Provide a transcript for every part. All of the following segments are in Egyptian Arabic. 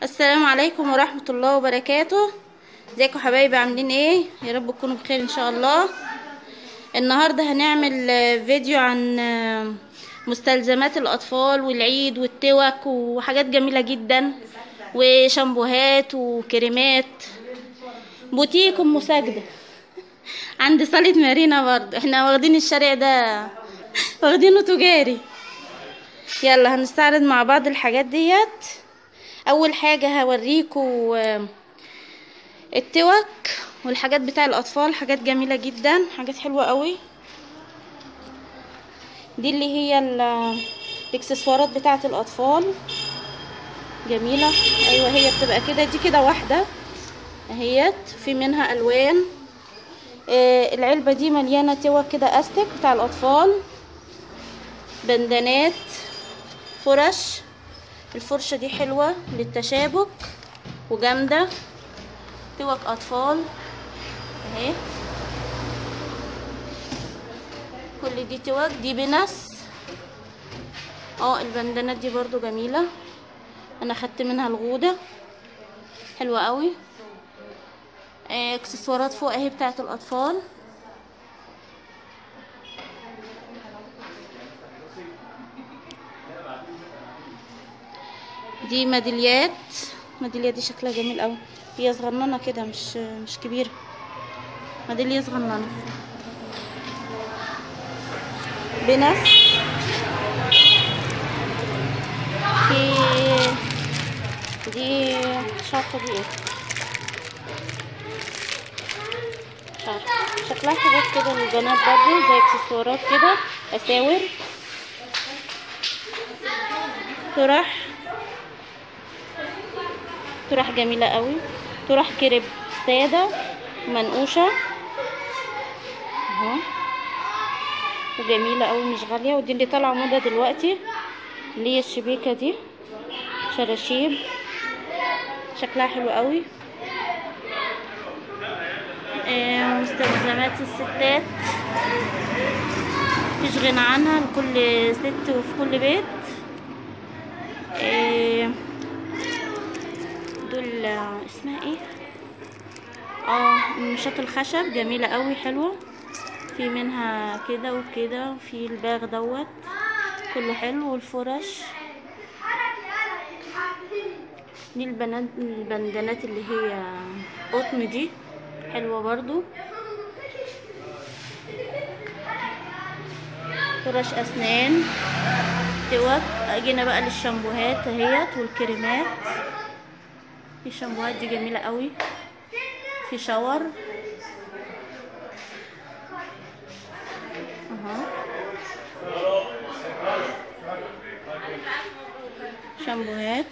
السلام عليكم ورحمة الله وبركاته ازيكم حبايبي عاملين ايه يا رب تكونوا بخير ان شاء الله النهاردة هنعمل آه، فيديو عن آه، مستلزمات الاطفال والعيد والتوك وحاجات جميلة جدا وشامبوهات وكريمات بوتيك ام ساجدة عند صالة مارينا برضه احنا واخدين الشارع ده واخدينه تجاري يلا هنستعرض مع بعض الحاجات ديت اول حاجة هوريكم آه، التوك والحاجات بتاع الاطفال حاجات جميلة جدا حاجات حلوة قوي دي اللي هي ال- الاكسسوارات بتاعة الاطفال جميلة ايوه هي بتبقى كده دي كده واحدة اهيت في منها الوان آه، العلبة دي مليانة توك كده استك بتاع الاطفال بندانات فرش الفرشة دي حلوة للتشابك وجامدة توك أطفال اهي كل دي توك دي بنس اه البندانات دي برضو جميلة انا خدت منها الغودة حلوة قوي آه، اكسسوارات فوق اهي بتاعت الاطفال دي ميداليات ميداليات دي شكلها جميل قوي هي صغننه كده مش مش كبيره ميداليه صغننه بنفس في دي مش عارفه دي ايه مش عارفه شكلها حاجات كده للبنات برضه زي اكسسوارات كده اساور طرح طرح جميلة قوي طرح كريب سادة منقوشة اهو وجميلة قوي مش غالية ودي اللي طالعة موضة دلوقتي اللي هي الشبيكة دي شراشيب شكلها حلو قوي آه، مستلزمات الستات مفيش غنى عنها لكل ست وفي كل بيت آه، دول اسمها ايه اه منشات الخشب جميلة قوي حلوة في منها كده وكده وفي الباغ دوت كله حلو والفرش دي البنات البندانات اللي هي قطن دي حلوة برضو فرش اسنان توك جينا بقى للشامبوهات اهيت والكريمات في شامبوهات دي جميلة قوي في شاور اهو شامبوهات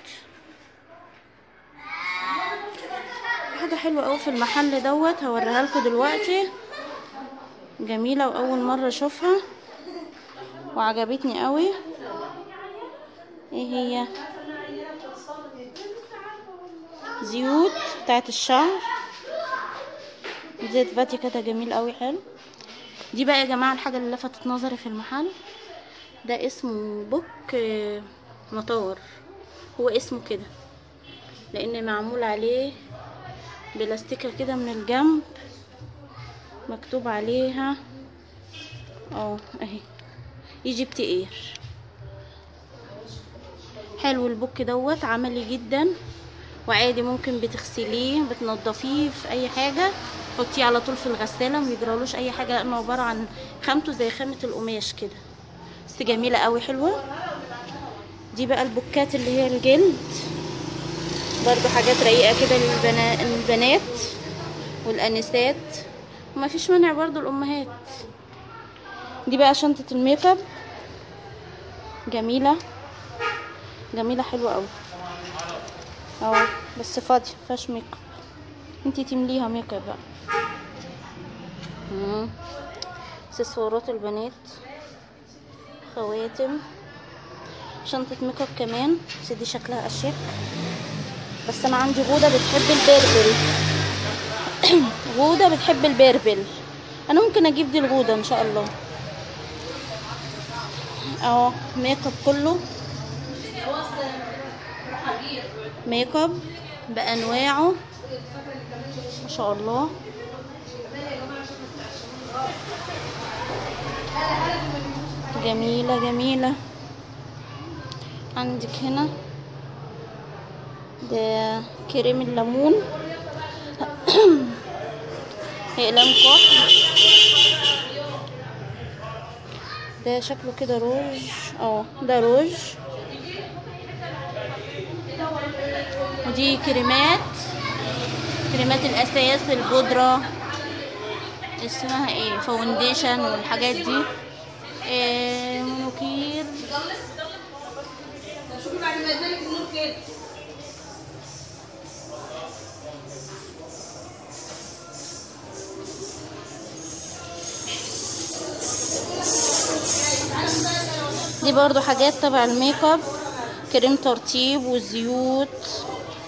حاجة حلوة قوي في المحل دوت هوريها لكم دلوقتي جميلة واول مرة اشوفها وعجبتني قوي ايه هي زيوت بتاعت الشعر زيت فاتي كده جميل قوي حلو دي بقى يا جماعه الحاجه اللي لفتت نظري في المحل ده اسمه بوك آه، مطار هو اسمه كده لان معمول عليه بلاستيكه كده من الجنب مكتوب عليها اه اهي ايجيبت اير حلو البوك دوت عملي جدا وعادي ممكن بتغسليه بتنضفيه في اي حاجه حطيه على طول في الغساله ما يجرالوش اي حاجه لانه عباره عن خامته زي خامه القماش كده بس جميله قوي حلوه دي بقى البوكات اللي هي الجلد برضو حاجات رقيقه كده للبنا- للبنات والانسات وما فيش مانع برضو الامهات دي بقى شنطه الميك اب جميله جميله حلوه قوي اهو بس فاضيه مفيهاش ميك اب انتي تمليها ميك اب بقى مم. اكسسوارات البنات خواتم شنطة ميك اب كمان بس دي شكلها اشيك بس انا عندي غودة بتحب البربل غودة بتحب البربل انا ممكن اجيب دي الغودة ان شاء الله اهو ميك اب كله ميك اب بانواعه ما شاء الله جميلة جميلة عندك هنا ده كريم الليمون اقلام كحل ده شكله كده روج اه ده روج ودي كريمات كريمات الاساس البودرة اسمها ايه فاونديشن والحاجات دي إيه منوكير دي برضو حاجات تبع الميك اب كريم ترطيب وزيوت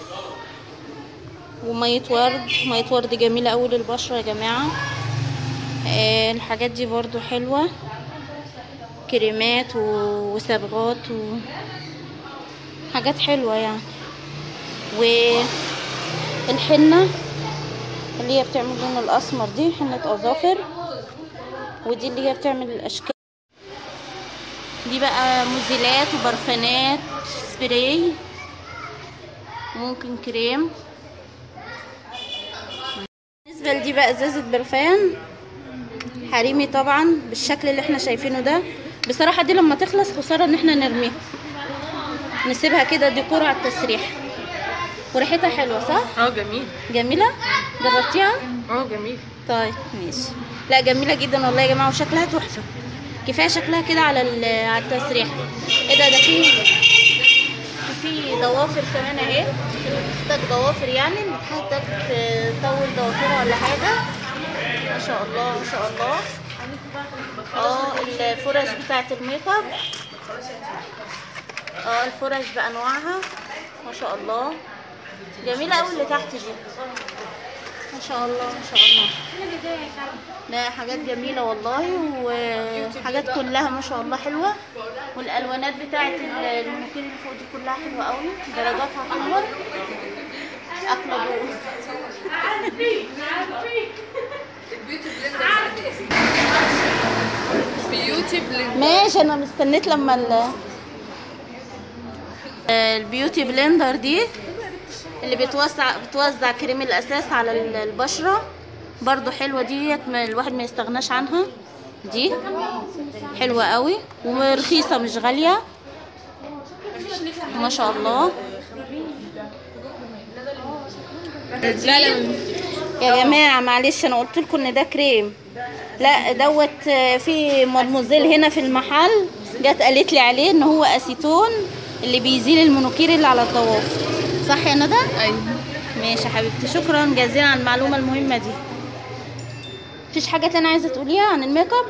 ومية ورد مية ورد جميلة أوي للبشرة يا جماعة آه، الحاجات دي برضو حلوة كريمات و- وصبغات و... حاجات حلوة يعني والحنة اللي هي بتعمل اللون الأسمر دي حنة أظافر ودي اللي هي بتعمل الأشكال دي بقى مزيلات وبرفانات سبراي ممكن كريم بالنسبة لدي بقى ازازة برفان حريمي طبعا بالشكل اللي احنا شايفينه ده بصراحة دي لما تخلص خسارة ان احنا نرميها نسيبها كده ديكور على التسريح وريحتها حلوة صح؟ اه جميل جميلة؟ جربتيها؟ اه جميل طيب ماشي لا جميلة جدا والله يا جماعة وشكلها تحفة كفاية شكلها كده على ال- على التسريح ايه ده ده في في ضوافر كمان اهي محتاج ضوافر يعني محتاج تطول ضوافرها ولا حاجة ما شاء الله ما شاء الله اه الفرش بتاعت الميك اب اه الفرش بانواعها ما شاء الله جميلة اوي اللي تحت دي ما شاء الله ما شاء الله لا حاجات جميلة والله وحاجات كلها ما شاء الله حلوة والألوانات بتاعت المناخير اللي فوق دي كلها حلوة قوي درجاتها قمر أكلة دول بيوتي بلند ماشي أنا مستنيت لما ال البيوتي بلندر دي اللي بتوسع بتوزع كريم الأساس على ال- البشرة برضو حلوة ديت ما الواحد ما يستغناش عنها دي حلوة قوي ورخيصة مش غالية ما شاء الله لا لا يا جماعة معلش انا قلت لكم ان ده كريم لا دوت آه، في مدموزيل هنا في المحل جت قالت لي عليه ان هو اسيتون اللي بيزيل المنوكير اللي على الضوافر صح يا ندى ايوه ماشي يا حبيبتي شكرا جزيلا على المعلومة المهمة دي مفيش حاجة تانية عايزة تقوليها عن الميك اب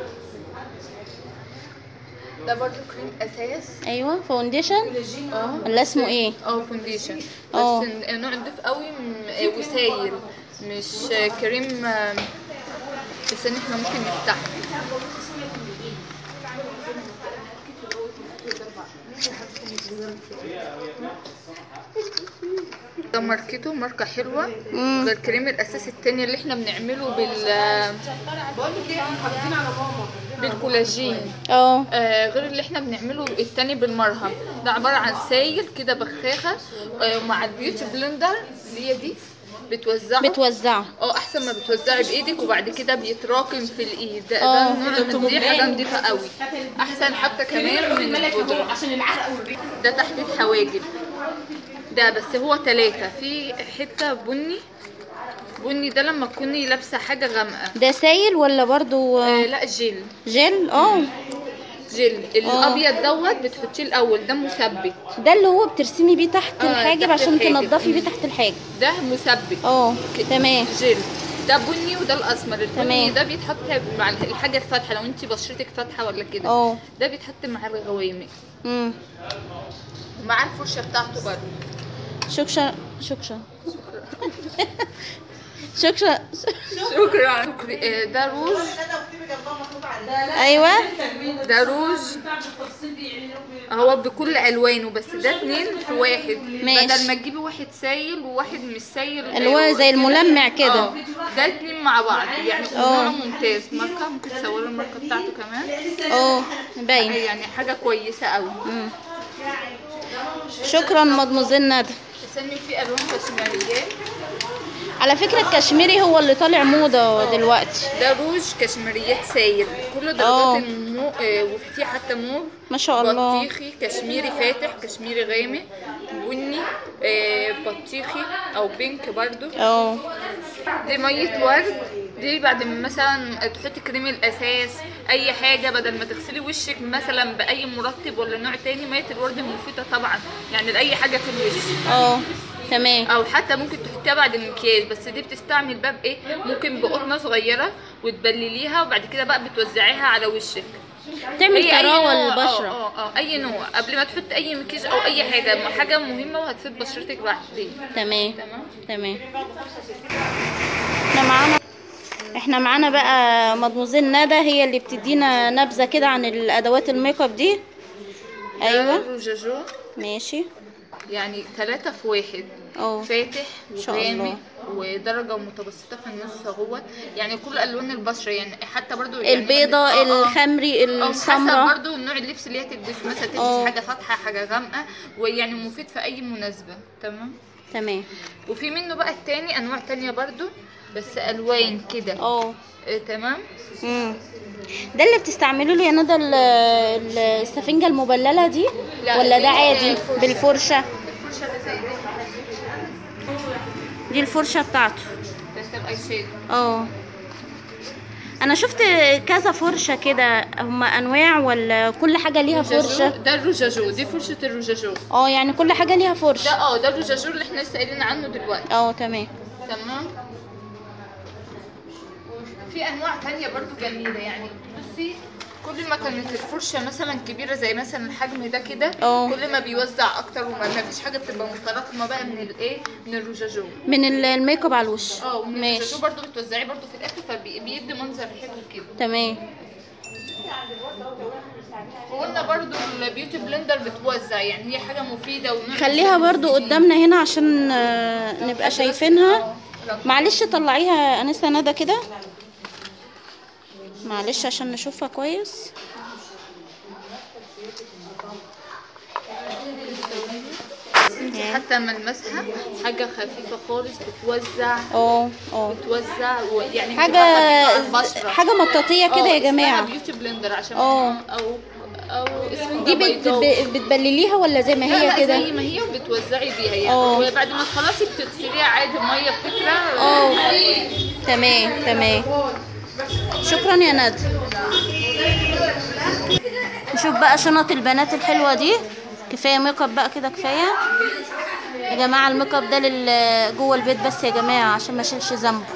ده برضو كريم اساس ايوه فاونديشن اه ولا اسمه ايه اه فونديشن اه. بس ن- نوع نضيف قوي م- وسايل مش كريم آم، بس ان احنا ممكن نفتحه ده ماركته ماركة حلوة مم. غير كريم الأساس التاني اللي احنا بنعمله بال بالكولاجين اه آه غير اللي احنا بنعمله التاني بالمرهم ده عبارة عن سايل كده بخاخة آه مع البيوتي بلندر اللي هي دي بتوزعه بتوزعه اه احسن ما بتوزعي بايدك وبعد كده بيتراكم في الايد ده, اه. ده نوع من دي حاجه نضيفه قوي احسن حتى كمان من البودره ده تحديد حواجب ده بس هو ثلاثة في حتة بني بني ده لما تكوني لابسة حاجة غامقة ده سايل ولا برضو آه آه، لا جل جل اه جل الابيض دوت بتحطيه الاول ده مثبت ده اللي هو بترسمي بيه تحت اه، الحاجب تحت عشان الحاجب. تنضفي بيه تحت الحاجب ده مثبت اه ك- تمام جل ده بني وده الاسمر البني تمام. ده بيتحط مع الحاجه الفاتحه لو انت بشرتك فاتحه ولا كده اه ده بيتحط مع الغوامق امم ومع الفرشه بتاعته برضه شكشا شكشا شكشا شكرا آه، ده روج ايوه ده روج هو بكل الوانه بس ده اتنين في واحد ماشي. بدل ما تجيبي واحد سايل وواحد مش سايل اللي هو زي الملمع كده. آه، ده اتنين مع بعض يعني اه. نوع ممتاز ماركه ممكن تصوري الماركه بتاعته كمان اه باين يعني حاجه كويسه قوي مم. شكرا مدموزيل ندى تسمي في الوان كشميريات على فكرة الكشميري هو اللي طالع موضة دلوقتي ده روج كشميريات سايل كل اه. درجات المو آه، وفي حتى موف ما شاء الله بطيخي كشميري فاتح كشميري غامق بني آه، بطيخي او بينك برضو اه دي مية ورد دي بعد ما مثلا تحطي كريم الاساس اي حاجه بدل ما تغسلي وشك مثلا باي مرطب ولا نوع تاني ميه الورد مفيده طبعا يعني لاي حاجه في الوش اه تمام او حتى ممكن تحطيها بعد المكياج بس دي بتستعمل بقى بايه ممكن بقرنه صغيره وتبلليها وبعد كده بقى بتوزعيها على وشك تعمل هي أي طراوة نوع- للبشرة اه اه اه اي نوع قبل ما تحط اي مكياج او اي حاجه حاجه مهمه وهتفيد بشرتك بعدين تمام تمام تمام احنا معانا احنا معانا بقى مدموزيل ندى هي اللي بتدينا نبذة كده عن الادوات الميك اب دي ايوه ده روجاجو ماشي يعني ثلاثة في واحد اه فاتح شاء الله. وغامق ودرجة متوسطة في النص اهوت يعني كل الوان البشرة يعني حتى برضو يعني البيضة آه، آه. الخمري او حسب السمراء برضو نوع اللبس اللي هي تلبس مثلا تلبس اه. حاجة فاتحة حاجة غامقة ويعني مفيد في اي مناسبة تمام تمام وفي منه بقى التاني انواع تانية برضو بس الوان كده اه آه، تمام امم ده اللي بتستعملوا له يا ندى ال- ال- السفنجة المبللة دي لا، ولا دي ده عادي فرشة. بالفرشة الفرشة اللي زي دي دي الفرشة بتاعته ده الاي شادو اه انا شفت كذا فرشة كده هما انواع ولا كل حاجة ليها فرشة ده الروجاجو دي فرشة الروجاجو اه يعني كل حاجة ليها ده فرشة اه ده الروجاجو اللي احنا لسه قايلين عنه دلوقتي اه تمام تمام وفي انواع تانية برضو جميلة يعني بصي كل ما كانت الفرشة مثلا كبيرة زي مثلا الحجم ده كده اه. كل ما بيوزع اكتر وما ما فيش حاجة بتبقى متراكمة بقى من الايه من الروجاجو من ال- الميك اب على الوش اه ومن ماشي الروجاجو برضو بتوزعيه برضو في الاخر فبيدي منظر حلو كده تمام وقلنا برضو البيوتي بلندر بتوزع يعني هي حاجة مفيدة ونوع خليها برضو قدامنا هنا عشان آه، نبقى شايفينها معلش طلعيها انسه ندى كده معلش عشان نشوفها كويس حتى ملمسها حاجة خفيفة خالص بتوزع اه اه بتوزع ويعني حاجة بتبقى خفيفة على البشرة. حاجة مطاطية كده اه، يا اسمها جماعة بيوتي بلندر عشان اه. او او اسمه دي بت... ب- بتبلليها ولا زي ما لا هي لا كده زي ما هي وبتوزعي بيها يعني اه. وبعد ما تخلصي بتغسليها عادي ميه بفكره اه تمام تمام شكرا يا ندى نشوف بقى شنط البنات الحلوة دي كفاية ميك اب بقى كده كفاية يا جماعة الميك اب ده لل جوه البيت بس يا جماعة عشان ما اشيلش ذنبه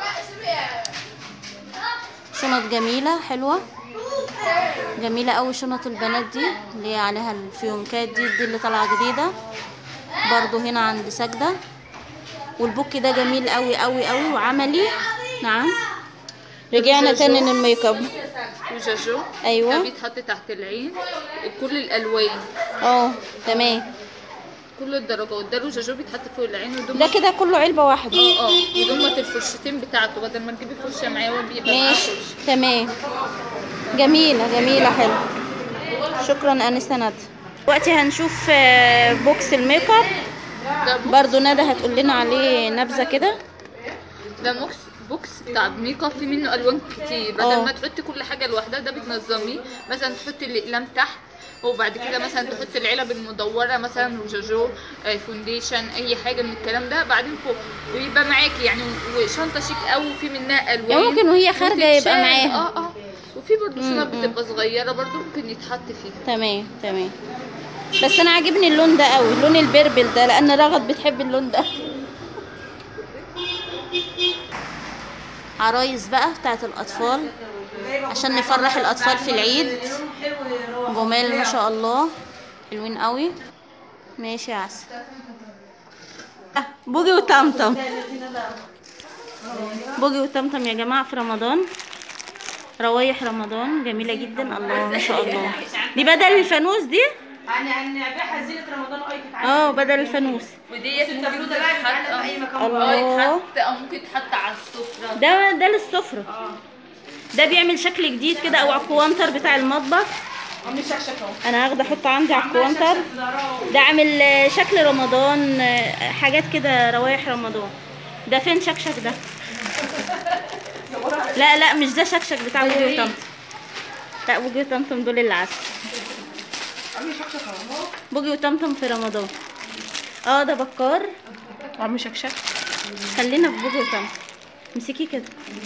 شنط جميلة حلوة جميلة قوي شنط البنات دي اللي هي عليها الفيونكات دي دي اللي طالعة جديدة برضو هنا عند سجدة والبوك ده جميل قوي قوي قوي وعملي نعم رجعنا تاني للميك اب وجاجو أيوة. ده بيتحط تحت العين كل الالوان اه تمام كل الدرجات ده الوجاجو بيتحط فوق العين ودول ده كده كله علبة واحدة اه اه ودول الفرشتين بتاعته بدل ما تجيبي فرشه معاه هو بيبقى معاه ماشي فرشه تمام جميلة جميلة حلو شكرا أنسة ندى دلوقتي هنشوف آه، بوكس الميك اب ده بوكس برضو ندى هتقول لنا عليه نبذة كده ده بوكس بوكس بتاع ميك اب فيه منه الوان كتير بدل اه. ما تحطي كل حاجه لوحدها ده بتنظميه مثلا تحطي الاقلام تحت وبعد كده مثلا تحطي العلب المدوره مثلا روجاجو آه، فونديشن اي حاجه من الكلام ده بعدين فوق ويبقى معاكي يعني وشنطه شيك قوي وفي منها الوان يعني ممكن وهي خارجة يبقى وتتشال. معاها. اه اه وفي برضه شنط بتبقى صغيره برضه ممكن يتحط فيها تمام تمام بس انا عاجبني اللون ده قوي لون البربل ده لان رغد بتحب اللون ده عرايس بقى بتاعت الاطفال عشان نفرح الاطفال في العيد جمال ما شاء الله حلوين قوي ماشي يا عسل آه، بوجي وطمطم بوجي وطمطم يا جماعه في رمضان روايح رمضان جميله جدا الله ما شاء الله دي بدل الفانوس دي هنبيعها زينة رمضان اي تتعمل اه بدل الفانوس وديت ممكن التابلو ده بقى تتحط يتعلق في اي مكان الله. اه يتحط او ممكن يتحط على السفرة ده ده للسفرة اه ده بيعمل شكل جديد كده او على الكوانتر بتاع المطبخ عامل شكشك اهو انا هاخده احطه عندي على الكوانتر شكشك في ظهرها اهو. ده عامل آه، شكل رمضان آه، حاجات كده روايح رمضان ده فين شكشك ده لا لا مش ده شكشك بتاع بوجي وطمطم لا بوجي وطمطم دول اللي عسل عامل شكشك اهو بوجي وطمطم في رمضان اه ده بكار عم شكشك خلينا في بوجي وطمطم امسكيه كده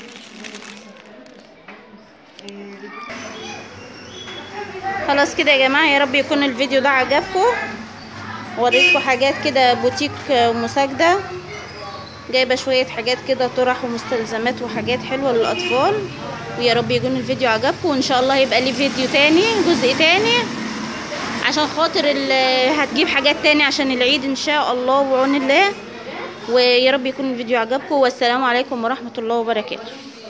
خلاص كده يا جماعة يا رب يكون الفيديو ده عجبكم وريتكم حاجات كده بوتيك ومساجدة جايبة شوية حاجات كده طرح ومستلزمات وحاجات حلوة للأطفال ويا رب يكون الفيديو عجبكم وإن شاء الله هيبقى ليه فيديو تاني جزء تاني عشان خاطر ال- هتجيب حاجات تاني عشان العيد إن شاء الله وعون الله ويا رب يكون الفيديو عجبكم والسلام عليكم ورحمة الله وبركاته